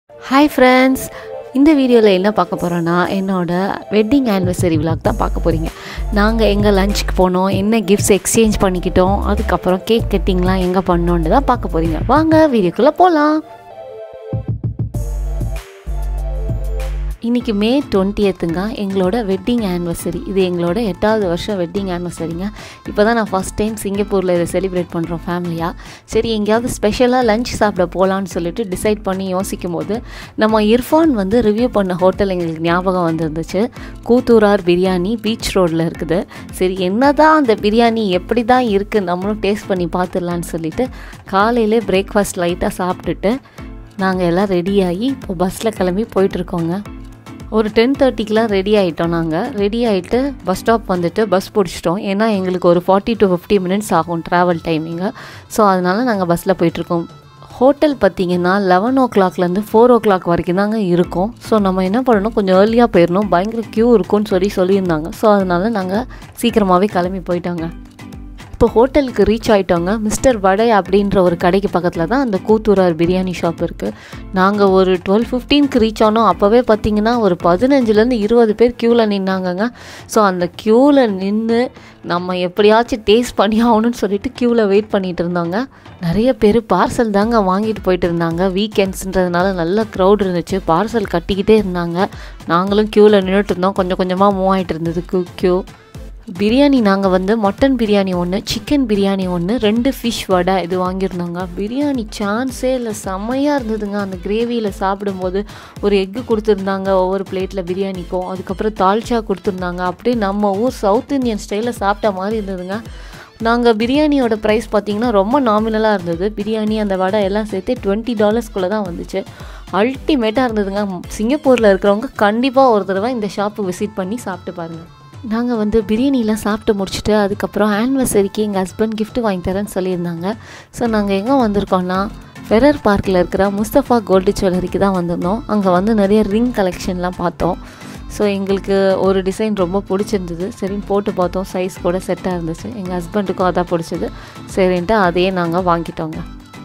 hi friends இந்த வீடியோவில் என்ன பார்க்க போகிறோன்னா என்னோட வெட்டிங் ஆனிவர்சரி விலாக் தான் பார்க்க போகிறீங்க நாங்கள் எங்கே லஞ்சுக்கு போனோம் என்ன கிஃப்ட்ஸ் எக்ஸ்சேஞ்ச் பண்ணிக்கிட்டோம் அதுக்கப்புறம் கேக் கட்டிங்லாம் எங்கே பண்ணோன்னு தான் பார்க்க போகிறீங்க வாங்க வீடியோக்குள்ளே போகலாம் இன்றைக்கி மே டுவெண்ட்டியத்துங்க எங்களோட வெட்டிங் ஆனிவர்சரி இது எங்களோட எட்டாவது வருஷம் வெட்டிங் ஆனிவர்சரிங்க இப்போ தான் நான் ஃபஸ்ட் டைம் சிங்கப்பூரில் இதை செலிப்ரேட் பண்ணுறோம் ஃபேமிலியாக சரி எங்கேயாவது ஸ்பெஷலாக லஞ்ச் சாப்பிட போகலான்னு சொல்லிட்டு டிசைட் பண்ணி யோசிக்கும் போது நம்ம இர்ஃபான் வந்து ரிவ்யூ பண்ண ஹோட்டல் எங்களுக்கு ஞாபகம் வந்துருந்துச்சு கூத்தூரார் பிரியாணி பீச் ரோடில் இருக்குது சரி என்ன தான் அந்த பிரியாணி எப்படி தான் இருக்குது நம்மளும் டேஸ்ட் பண்ணி பார்த்துடலான்னு சொல்லிட்டு காலையிலே பிரேக்ஃபாஸ்ட் லைட்டாக சாப்பிட்டுட்டு நாங்கள் எல்லாம் ரெடியாகி இப்போ பஸ்ஸில் கிளம்பி போயிட்டுருக்கோங்க ஒரு டென் தேர்ட்டிக்கெலாம் ரெடி ஆகிட்டோம் நாங்கள் ரெடி ஆகிட்டு பஸ் ஸ்டாப் வந்துட்டு பஸ் பிடிச்சிட்டோம் ஏன்னா எங்களுக்கு ஒரு ஃபார்ட்டி டு ஃபிஃப்டி மினிட்ஸ் ஆகும் ட்ராவல் டைமிங்கு ஸோ அதனால் நாங்கள் பஸ்ஸில் போயிட்டுருக்கோம் ஹோட்டல் பார்த்திங்கன்னா லெவன் ஓ கிளாக்லேருந்து ஃபோர் ஓ கிளாக் வரைக்கும் தாங்க இருக்கும் ஸோ நம்ம என்ன பண்ணணும் கொஞ்சம் ஏர்லியாக போயிடணும் பயங்கர க்யூ இருக்கும்னு சொல்லி சொல்லியிருந்தாங்க ஸோ அதனால நாங்கள் சீக்கிரமாகவே கிளம்பி போயிட்டோங்க இப்போ ஹோட்டலுக்கு ரீச் ஆகிட்டோங்க மிஸ்டர் வடை அப்படின்ற ஒரு கடைக்கு பக்கத்தில் தான் அந்த கூத்தூரார் பிரியாணி ஷாப் இருக்குது நாங்கள் ஒரு டுவெல் ஃபிஃப்டீனுக்கு ரீச் ஆனோம் அப்போவே பார்த்தீங்கன்னா ஒரு பதினஞ்சுலேருந்து இருபது பேர் க்யூவில் நின்னாங்கங்க ஸோ அந்த க்யூவில் நின்று நம்ம எப்படியாச்சும் டேஸ்ட் பண்ணி ஆகணும்னு சொல்லிட்டு க்யூவில் வெயிட் பண்ணிகிட்டு இருந்தாங்க நிறைய பேர் பார்சல் தாங்க வாங்கிட்டு போயிட்டு இருந்தாங்க வீக்கெண்ட்ஸ்ன்றதுனால நல்ல க்ரௌட் இருந்துச்சு பார்சல் கட்டிக்கிட்டே இருந்தாங்க நாங்களும் க்யூவில் நின்றுட்டு இருந்தோம் கொஞ்சம் கொஞ்சமாக மூவ் ஆகிட்டு இருந்தது க்யூ க்யூ பிரியாணி நாங்கள் வந்து மட்டன் பிரியாணி ஒன்று சிக்கன் பிரியாணி ஒன்று ரெண்டு ஃபிஷ் வடை இது வாங்கியிருந்தோங்க பிரியாணி சான்ஸே இல்லை செம்மையாக இருந்ததுங்க அந்த கிரேவியில் சாப்பிடும்போது ஒரு எக்கு கொடுத்துருந்தாங்க ஒவ்வொரு பிளேட்டில் பிரியாணிக்கும் அதுக்கப்புறம் தால்ச்சா கொடுத்துருந்தாங்க அப்படியே நம்ம ஊர் சவுத் இந்தியன் ஸ்டைலில் சாப்பிட்ட மாதிரி இருந்ததுங்க நாங்கள் பிரியாணியோட ப்ரைஸ் பார்த்திங்கன்னா ரொம்ப நாமினலாக இருந்தது பிரியாணி அந்த வடை எல்லாம் சேர்த்து டுவெண்ட்டி டாலர்ஸ்குள்ளே தான் வந்துச்சு அல்டிமேட்டாக இருந்ததுங்க சிங்கப்பூரில் இருக்கிறவங்க கண்டிப்பாக ஒரு தடவை இந்த ஷாப்பு விசிட் பண்ணி சாப்பிட்டு பாருங்கள் நாங்கள் வந்து பிரியாணிலாம் சாப்பிட்டு முடிச்சுட்டு அதுக்கப்புறம் ஆனிவர்சரிக்கு எங்கள் ஹஸ்பண்ட் gift வாங்கி தரேன்னு சொல்லியிருந்தாங்க ஸோ நாங்கள் எங்கே வந்திருக்கோம்னா ஃபெரர் பார்க்கில் இருக்கிற முஸ்தஃபா கோல்டு ஜுவல்லரிக்கு தான் வந்திருந்தோம் அங்கே வந்து நிறைய ரிங் கலெக்ஷன்லாம் பார்த்தோம் ஸோ எங்களுக்கு ஒரு டிசைன் ரொம்ப பிடிச்சிருந்தது சரின்னு போட்டு பார்த்தோம் சைஸ் கூட செட்டாக இருந்துச்சு எங்கள் ஹஸ்பண்டுக்கும் அதான் பிடிச்சது சரின்ட்டு அதையே நாங்கள் வாங்கிட்டோங்க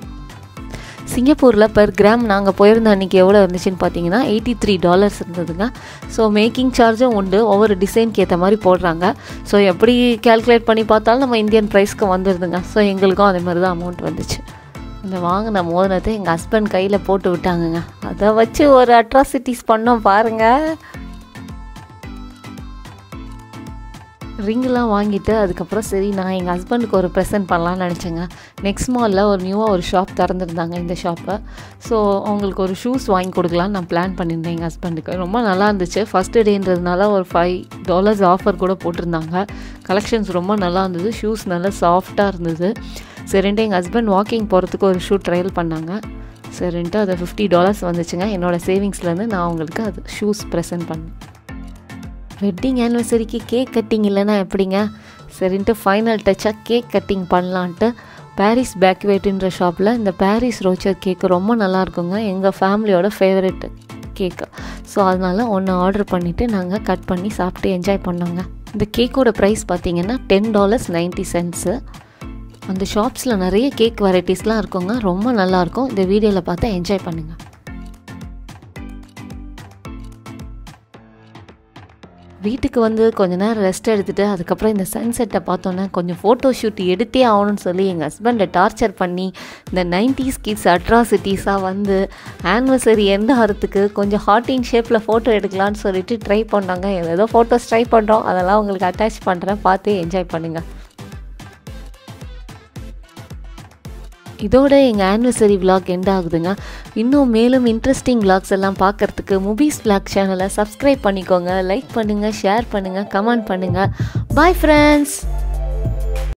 சிங்கப்பூரில் பெர் கிராம் நாங்கள் போயிருந்த அன்றைக்கி எவ்வளோ இருந்துச்சுன்னு பார்த்தீங்கன்னா எயிட்டி த்ரீ டாலர்ஸ் இருந்ததுங்க ஸோ மேக்கிங் சார்ஜும் உண்டு ஒவ்வொரு டிசைனுக்கு ஏற்ற மாதிரி போடுறாங்க ஸோ எப்படி கேல்குலேட் பண்ணி பார்த்தாலும் நம்ம இந்தியன் ப்ரைஸ்க்கு வந்துடுதுங்க ஸோ எங்களுக்கும் அதே மாதிரி தான் அமௌண்ட் வந்துச்சு இந்த வாங்கின மோதினத்தை எங்கள் ஹஸ்பண்ட் கையில் போட்டு விட்டாங்கங்க அதை வச்சு ஒரு அட்ராசிட்டிஸ் பண்ணோம் பாருங்கள் ரிங்கெலாம் வாங்கிட்டு அதுக்கப்புறம் சரி நான் எங்கள் ஹஸ்பண்டுக்கு ஒரு ப்ரெசென்ட் பண்ணலான்னு நினச்சேங்க நெக்ஸ்ட் மாலில் ஒரு நியூவாக ஒரு ஷாப் திறந்துருந்தாங்க இந்த ஷாப்பை ஸோ அவங்களுக்கு ஒரு ஷூஸ் வாங்கி கொடுக்கலான்னு நான் பிளான் பண்ணியிருந்தேன் எங்கள் ஹஸ்பண்டுக்கு ரொம்ப நல்லா இருந்துச்சு ஃபஸ்ட்டு டேன்றதுனால ஒரு ஃபைவ் டாலர்ஸ் ஆஃபர் கூட போட்டிருந்தாங்க கலெக்ஷன்ஸ் ரொம்ப நல்லா இருந்தது ஷூஸ் நல்லா சாஃப்டாக இருந்தது சரின்ட்டு எங்கள் ஹஸ்பண்ட் வாக்கிங் போகிறதுக்கு ஒரு ஷூ ட்ரையல் பண்ணாங்க சரின்ட்டு அது ஃபிஃப்டி டாலர்ஸ் வந்துச்சுங்க என்னோடய சேவிங்ஸ்லேருந்து நான் அவங்களுக்கு அது ஷூஸ் ப்ரெசென்ட் பண்ணேன் வெட்டிங் ஆனிவர்சரிக்கு கேக் கட்டிங் இல்லைன்னா எப்படிங்க சரின்ட்டு ஃபைனல் டச்சாக கேக் கட்டிங் பண்ணலான்ட்டு பாரிஸ் பேக்வேட்டுன்ற ஷாப்பில் இந்த பாரிஸ் ரோச்சர் கேக்கு ரொம்ப நல்லா இருக்குங்க எங்கள் ஃபேமிலியோட ஃபேவரெட் கேக்கு ஸோ அதனால் ஒன்று ஆர்டர் பண்ணிவிட்டு நாங்கள் கட் பண்ணி சாப்பிட்டு என்ஜாய் பண்ணோங்க இந்த கேக்கோட ப்ரைஸ் பார்த்தீங்கன்னா டென் டாலர்ஸ் நைன்ட்டி சென்ட்ஸு அந்த ஷாப்ஸில் நிறைய கேக் வெரைட்டிஸ்லாம் இருக்குங்க ரொம்ப நல்லாயிருக்கும் இந்த வீடியோவில் பார்த்து என்ஜாய் பண்ணுங்கள் வீட்டுக்கு வந்து கொஞ்ச நேரம் ரெஸ்ட் எடுத்துகிட்டு அதுக்கப்புறம் இந்த சன்செட்டை பார்த்தோன்னே கொஞ்சம் ஃபோட்டோ ஷூட் எடுத்தே ஆகணும்னு சொல்லி எங்கள் ஹஸ்பண்டை டார்ச்சர் பண்ணி இந்த நைன்டிஸ் கிட்ஸ் அட்ராசிட்டிஸாக வந்து ஆனிவர்சரி எந்த ஆகிறதுக்கு கொஞ்சம் ஹார்டிங் ஷேப்பில் ஃபோட்டோ எடுக்கலான்னு சொல்லிட்டு ட்ரை பண்ணாங்க ஏதோ ஃபோட்டோஸ் ட்ரை பண்ணுறோம் அதெல்லாம் உங்களுக்கு அட்டாச் பண்ணுறேன் பார்த்து என்ஜாய் பண்ணுங்கள் இதோட எங்கள் ஆனிவர்சரி விலாக் எண்ட் ஆகுதுங்க இன்னும் மேலும் இன்ட்ரெஸ்டிங் விலாக்ஸ் எல்லாம் பார்க்குறதுக்கு மூவிஸ் விலாக் சேனலை சப்ஸ்கிரைப் பண்ணிக்கோங்க லைக் பண்ணுங்கள் ஷேர் பண்ணுங்கள் கமெண்ட் பண்ணுங்கள் பாய் ஃப்ரெண்ட்ஸ்